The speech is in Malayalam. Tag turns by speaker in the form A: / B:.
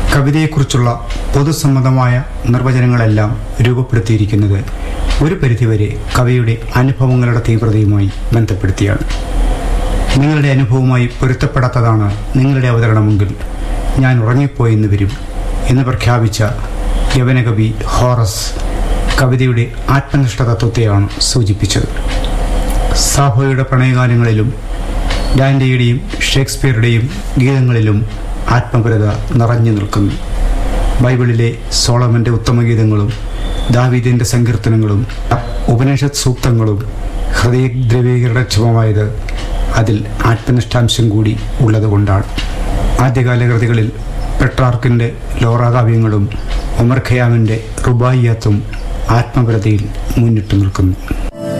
A: കവിതയെക്കുറിച്ചുള്ള പൊതുസമ്മതമായ നിർവചനങ്ങളെല്ലാം രൂപപ്പെടുത്തിയിരിക്കുന്നത് ഒരു പരിധിവരെ കവിയുടെ അനുഭവങ്ങളുടെ തീവ്രതയുമായി ബന്ധപ്പെടുത്തിയാണ് നിങ്ങളുടെ അനുഭവവുമായി പൊരുത്തപ്പെടാത്തതാണ് നിങ്ങളുടെ അവതരണമെങ്കിൽ ഞാൻ ഉറങ്ങിപ്പോയെന്ന് വരും എന്ന് പ്രഖ്യാപിച്ച യവനകവി ഹോറസ് കവിതയുടെ ആത്മനിഷ്ഠ തത്വത്തെയാണ് സൂചിപ്പിച്ചത് സാഹോയുടെ പ്രണയഗാനങ്ങളിലും ഡാൻഡയുടെയും ഷേക്സ്പിയറുടെയും ഗീതങ്ങളിലും ആത്മപരത നിറഞ്ഞു നിൽക്കുന്നു ബൈബിളിലെ സോളമൻ്റെ ഉത്തമഗീതങ്ങളും ദാവീദിൻ്റെ സങ്കീർത്തനങ്ങളും ഉപനിഷത്ത് സൂക്തങ്ങളും ഹൃദയദ്രവീകരണക്ഷമമായത് അതിൽ ആത്മനിഷ്ഠാംശം കൂടി ഉള്ളതുകൊണ്ടാണ് ആദ്യകാല കൃതികളിൽ പെട്രാർക്കിൻ്റെ ലോറാകാവ്യങ്ങളും ഉമർ ഖയാമിൻ്റെ റുബായിയത്തും ആത്മപരതയിൽ മുന്നിട്ട് നിൽക്കുന്നു